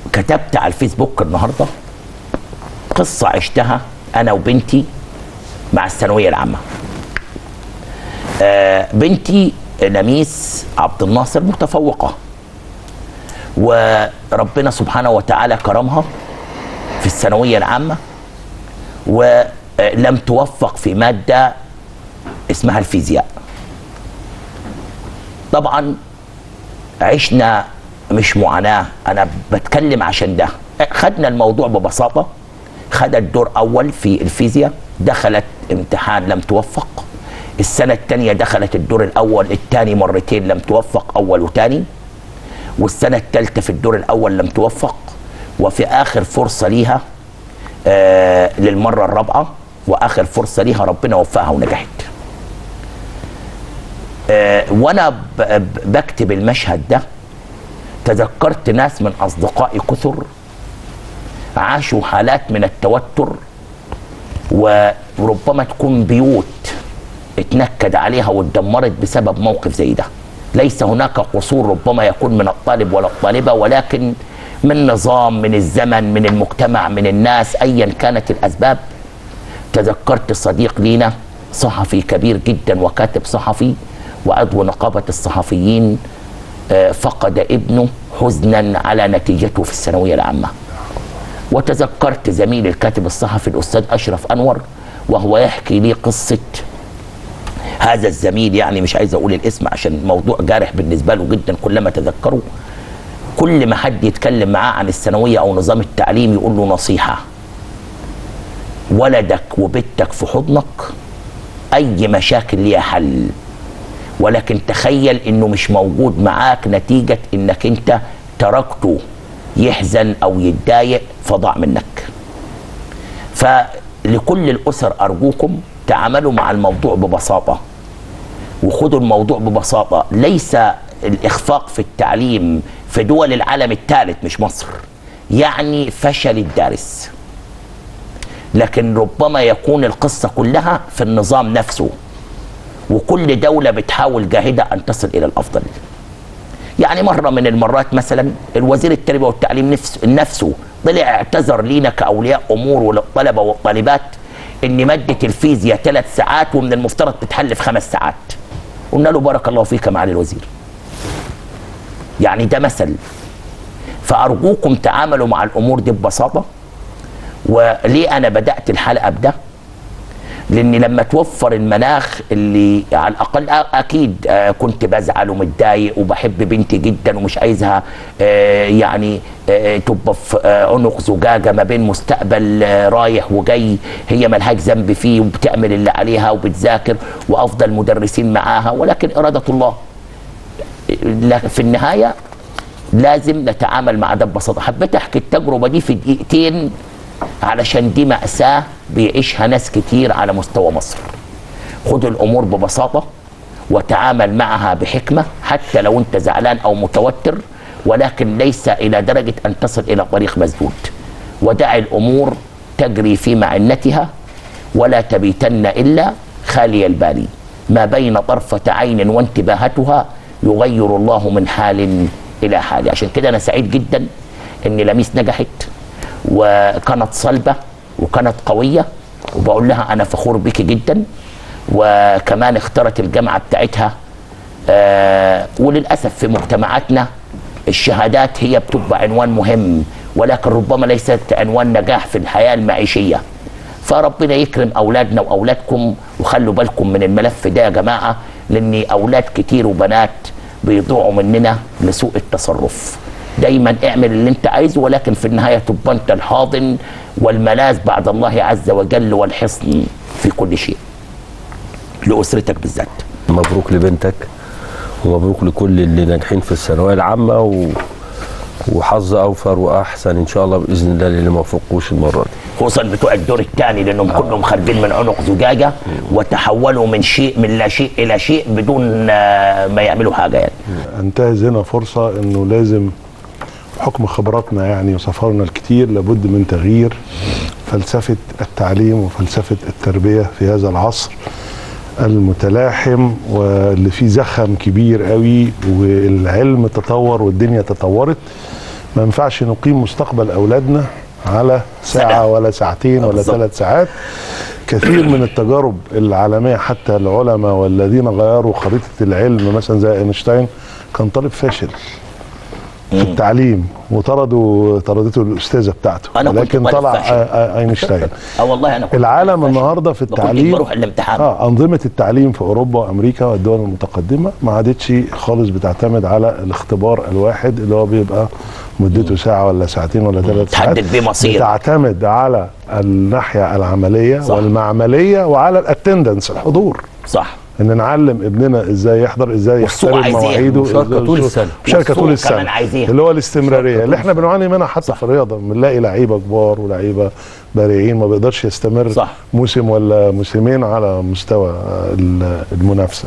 كتبت على الفيسبوك النهارده قصه عشتها انا وبنتي مع الثانويه العامه آه بنتي نميس عبد الناصر متفوقه وربنا سبحانه وتعالى كرمها في الثانويه العامه ولم توفق في ماده اسمها الفيزياء طبعا عشنا مش معاناه انا بتكلم عشان ده خدنا الموضوع ببساطه خدت دور اول في الفيزياء دخلت امتحان لم توفق السنه الثانيه دخلت الدور الاول الثاني مرتين لم توفق اول وثاني والسنه الثالثه في الدور الاول لم توفق وفي اخر فرصه ليها آه للمره الرابعه واخر فرصه ليها ربنا وفقها ونجحت آه وانا ب- ب- بكتب المشهد ده تذكرت ناس من اصدقائي كثر عاشوا حالات من التوتر وربما تكون بيوت اتنكد عليها واتدمرت بسبب موقف زي ده ليس هناك قصور ربما يكون من الطالب ولا الطالبة ولكن من نظام من الزمن من المجتمع من الناس أيا كانت الأسباب تذكرت صديق لينا صحفي كبير جدا وكاتب صحفي وعضو نقابة الصحفيين آه، فقد ابنه حزنا على نتيجته في الثانوية العامة وتذكرت زميلي الكاتب الصحفي الأستاذ أشرف أنور وهو يحكي لي قصة هذا الزميل يعني مش عايز أقول الاسم عشان موضوع جارح بالنسبة له جدا كلما تذكره كل ما حد يتكلم معاه عن الثانوية أو نظام التعليم يقول له نصيحة ولدك وبنتك في حضنك أي مشاكل ليها حل ولكن تخيل انه مش موجود معاك نتيجة انك انت تركته يحزن او يتضايق فضاع منك فلكل الاسر ارجوكم تعاملوا مع الموضوع ببساطة وخدوا الموضوع ببساطة ليس الاخفاق في التعليم في دول العالم الثالث مش مصر يعني فشل الدارس لكن ربما يكون القصة كلها في النظام نفسه وكل دولة بتحاول جاهدة أن تصل إلى الأفضل يعني مرة من المرات مثلا الوزير التربية والتعليم نفسه, نفسه طلع اعتذر لينا كأولياء أمور وللطلبة والطالبات إن مادة الفيزياء ثلاث ساعات ومن المفترض تتحل في خمس ساعات قلنا له بارك الله فيك يا معالي الوزير يعني ده مثل فأرجوكم تعاملوا مع الأمور دي ببساطة وليه أنا بدأت الحلقة بده لان لما توفر المناخ اللي على الاقل أ- اكيد آه، كنت بزعل ومتضايق وبحب بنتي جدا ومش عايزها آه، يعني آه، تبقى في آه، عنق زجاجه ما بين مستقبل آه، رايح وجاي هي ملهاش ذنب فيه وبتعمل اللي عليها وبتذاكر وافضل مدرسين معاها ولكن اراده الله لا- في النهايه لازم نتعامل مع ده ببساطه حبيت احكي التجربه دي في دقيقتين علشان دي مأساة بيعيشها ناس كتير على مستوى مصر خدوا الأمور ببساطة وتعامل معها بحكمة حتى لو أنت زعلان أو متوتر ولكن ليس إلى درجة أن تصل إلى طريق مسدود ودع الأمور تجري في معنتها ولا تبيتن إلا خالي البال ما بين طرفة عين وانتباهتها يغير الله من حال إلى حال عشان كده أنا سعيد جدا إن لميس نجحت وكانت صلبة وكانت قوية وبقول لها أنا فخور بك جدا وكمان اختارت الجامعة بتاعتها آه وللأسف في مجتمعاتنا الشهادات هي بتبقى عنوان مهم ولكن ربما ليست عنوان نجاح في الحياة المعيشية فربنا يكرم أولادنا وأولادكم وخلوا بالكم من الملف ده يا جماعة لأن أولاد كتير وبنات بيضيعوا مننا لسوء التصرف دايما اعمل اللي انت عايزه ولكن في النهاية تبقى انت الحاضن والملاذ بعد الله عز وجل والحصن في كل شيء لأسرتك بالذات مبروك لبنتك ومبروك لكل اللي ناجحين في الثانويه العامه و... وحظ اوفر واحسن ان شاء الله باذن الله للي ما فوقوش المره دي خصوصا بتوع الدور الثاني لانهم كلهم خارجين من عنق زجاجه وتحولوا من شيء من لا شيء الى شيء بدون آه، ما يعملوا حاجه يعني انتهز هنا فرصة انه لازم بحكم خبراتنا يعني وسفرنا الكتير لابد من تغيير فلسفة التعليم وفلسفة التربية في هذا العصر المتلاحم واللي فيه زخم كبير قوي والعلم تطور والدنيا تطورت ما ينفعش نقيم مستقبل اولادنا على ساعه سنة. ولا ساعتين ولا بالظبط. ثلاث ساعات كثير من التجارب العالميه حتى العلماء والذين غيروا خريطه العلم مثلا زي اينشتاين كان طالب فاشل في التعليم وطردوا طردته الاستاذه بتاعته أنا كنت ولكن طالب طلع فاشل. آه، آه، اينشتاين اه والله انا كنت العالم فاشل. النهارده في ما كنتش التعليم بروح الامتحان اه انظمه التعليم في اوروبا وامريكا والدول المتقدمه ما عادتش خالص بتعتمد على الاختبار الواحد اللي هو بيبقى مدته ساعه ولا ساعتين ولا ثلاث ساعات تحدد بيه مصير. بتعتمد على الناحيه العمليه صح. والمعمليه وعلى الاتندنس الحضور صح ان نعلم ابننا ازاي يحضر ازاي والسوق يحترم عايزاه. مواعيده ومشاركة إزاي طول السوق- السنة. مشاركه طول والسوق كمان السنه عايزاها. اللي هو الاستمراريه اللي احنا بنعاني منها حتى في الرياضه بنلاقي لعيبه كبار ولعيبه بارعين ما بيقدرش يستمر صح. موسم ولا موسمين على مستوى ال- المنافسه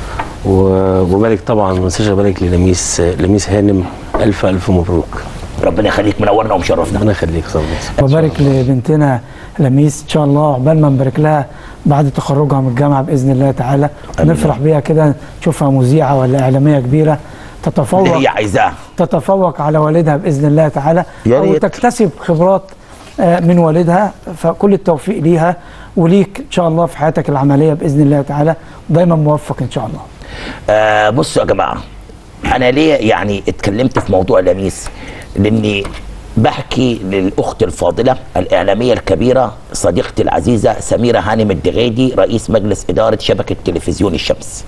و- وبارك طبعا ما ننساش ابارك للميس لميس هانم الف الف مبروك ربنا يخليك منورنا ومشرفنا ربنا يخليك صبري وبارك لبنتنا لميس ان شاء الله عقبال ما نبارك لها بعد تخرجها من الجامعه باذن الله تعالى نفرح بيها كده نشوفها مذيعه ولا اعلاميه كبيره اللي تتفوق هي عايزاه تتفوق على والدها باذن الله تعالى يا او ريت. تكتسب خبرات آه، من والدها فكل التوفيق ليها وليك ان شاء الله في حياتك العمليه باذن الله تعالى دايما موفق ان شاء الله آه بصوا يا جماعه انا ليه يعني اتكلمت في موضوع لميس لاني بحكي للاخت الفاضله الاعلاميه الكبيره صديقتي العزيزه سميره هانم الدغيدي رئيس مجلس اداره شبكه تلفزيون الشمس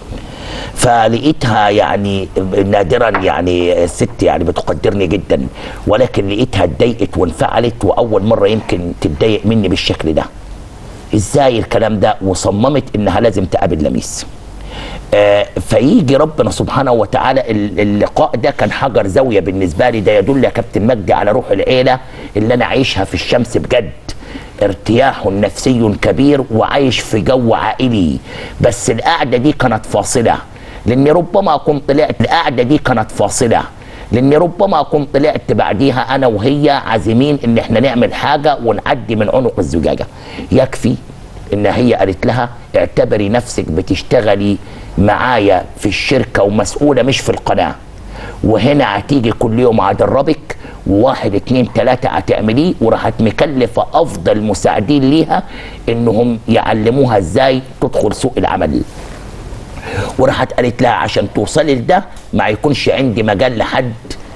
فلقيتها يعني نادرا يعني الست يعني بتقدرني جدا ولكن لقيتها اتضايقت وانفعلت واول مره يمكن تتضايق مني بالشكل ده ازاي الكلام ده وصممت انها لازم تقابل لميس آه، فيجي ربنا سبحانه وتعالى ال- اللقاء ده كان حجر زاويه بالنسبه لي ده يدل يا كابتن مجدي على روح العيله اللي انا عايشها في الشمس بجد ارتياح نفسي كبير وعايش في جو عائلي بس القعده دي كانت فاصله لاني ربما كنت طلعت القعده دي كانت فاصله لاني ربما كنت طلعت بعديها انا وهي عازمين ان احنا نعمل حاجه ونعدي من عنق الزجاجه يكفي ان هي قالت لها اعتبري نفسك بتشتغلي معايا في الشركه ومسؤوله مش في القناه وهنا هتيجي كل يوم هدربك وواحد اتنين تلاته هتعمليه وراحت مكلفه افضل مساعدين ليها انهم يعلموها ازاي تدخل سوق العمل وراحت قالت لها عشان توصلي لده ما يكونش عندي مجال لحد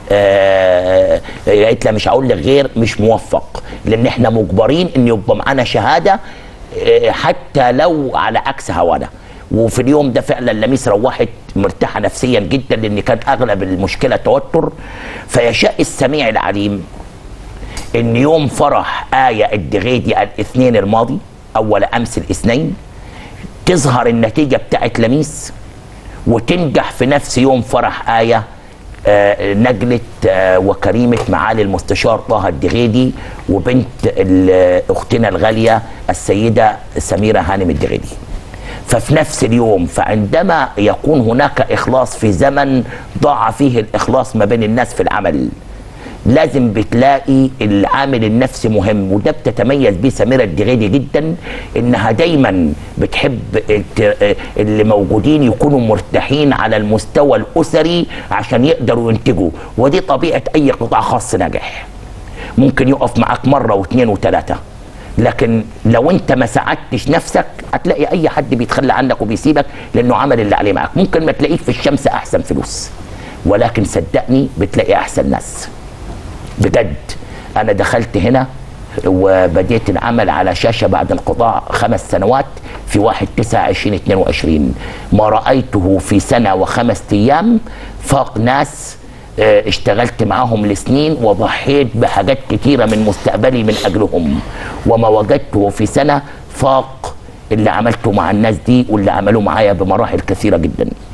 آه، قالت لها مش هقول لك غير مش موفق لان احنا مجبرين ان يبقى معانا شهاده آه، حتى لو على عكس هوانا وفي اليوم ده فعلا لميس روحت مرتاحه نفسيا جدا لان كان اغلب المشكله توتر فيشاء السميع العليم ان يوم فرح ايه الدغيدي الاثنين الماضي اول امس الاثنين تظهر النتيجه بتاعت لميس وتنجح في نفس يوم فرح آية آه، نجلة آه، وكريمة معالي المستشار طه الدغيدي وبنت ال- أختنا الغالية السيدة سميرة هانم الدغيدي ففي نفس اليوم فعندما يكون هناك إخلاص في زمن ضاع فيه الإخلاص ما بين الناس في العمل لازم بتلاقي العامل النفسي مهم وده بتتميز بيه سميرة الدغيدي جدا انها دايما بتحب الت- اللي موجودين يكونوا مرتاحين على المستوى الاسري عشان يقدروا ينتجوا ودي طبيعة اي قطاع خاص ناجح ممكن يقف معاك مرة واثنين وثلاثة لكن لو انت ما ساعدتش نفسك هتلاقي اي حد بيتخلى عنك وبيسيبك لانه عمل اللي عليه معاك ممكن ما تلاقيك في الشمس احسن فلوس ولكن صدقني بتلاقي احسن ناس بجد انا دخلت هنا وبديت العمل على شاشه بعد انقطاع خمس سنوات في 1 9 2022 ما رايته في سنه وخمس ايام فاق ناس آه، اشتغلت معاهم لسنين وضحيت بحاجات كتيره من مستقبلي من اجلهم وما وجدته في سنه فاق اللي عملته مع الناس دي واللي عملوه معايا بمراحل كثيره جدا